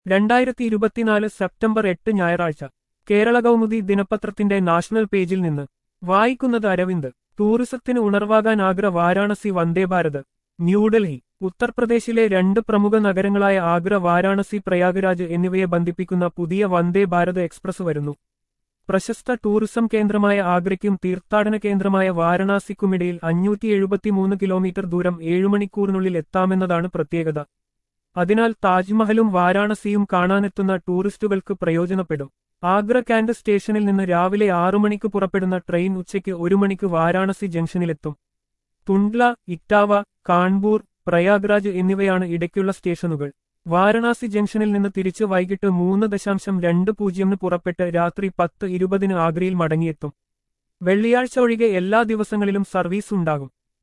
രണ്ടായിരത്തി ഇരുപത്തിനാല് സെപ്റ്റംബർ എട്ട് ഞായറാഴ്ച കേരള കൗമുദി ദിനപത്രത്തിന്റെ നാഷണൽ പേജിൽ നിന്ന് വായിക്കുന്നത് അരവിന്ദ് ടൂറിസത്തിന് ഉണർവാകാൻ ആഗ്ര വാരാണസി വന്ദേ ഭാരത് ന്യൂഡൽഹി ഉത്തർപ്രദേശിലെ രണ്ട് പ്രമുഖ നഗരങ്ങളായ ആഗ്ര വാരാണസി പ്രയാഗ്രാജ് എന്നിവയെ ബന്ധിപ്പിക്കുന്ന പുതിയ വന്ദേ ഭാരത് എക്സ്പ്രസ് വരുന്നു പ്രശസ്ത ടൂറിസം കേന്ദ്രമായ ആഗ്രയ്ക്കും തീർത്ഥാടന കേന്ദ്രമായ വാരണാസിക്കുമിടയിൽ അഞ്ഞൂറ്റി എഴുപത്തിമൂന്ന് കിലോമീറ്റർ ദൂരം ഏഴുമണിക്കൂറിനുള്ളിൽ എത്താമെന്നതാണ് പ്രത്യേകത അതിനാൽ താജ്മഹലും വാരാണസിയും കാണാനെത്തുന്ന ടൂറിസ്റ്റുകൾക്ക് പ്രയോജനപ്പെടും ആഗ്ര കാൻഡ് സ്റ്റേഷനിൽ നിന്ന് രാവിലെ ആറു മണിക്ക് പുറപ്പെടുന്ന ട്രെയിൻ ഉച്ചയ്ക്ക് ഒരു മണിക്ക് വാരാണസി ജംഗ്ഷനിലെത്തും തുണ്ട്ല ഇറ്റാവ കാൺപൂർ പ്രയാഗ്രാജ് എന്നിവയാണ് ഇടയ്ക്കുള്ള സ്റ്റേഷനുകൾ വാരണാസി ജംഗ്ഷനിൽ നിന്ന് തിരിച്ച് വൈകിട്ട് മൂന്ന് ദശാംശം രണ്ട് പൂജ്യമിന് പുറപ്പെട്ട് രാത്രി പത്ത് ഇരുപതിന് ആഗ്രയിൽ മടങ്ങിയെത്തും വെള്ളിയാഴ്ച ഒഴികെ എല്ലാ ദിവസങ്ങളിലും സർവീസ് ഉണ്ടാകും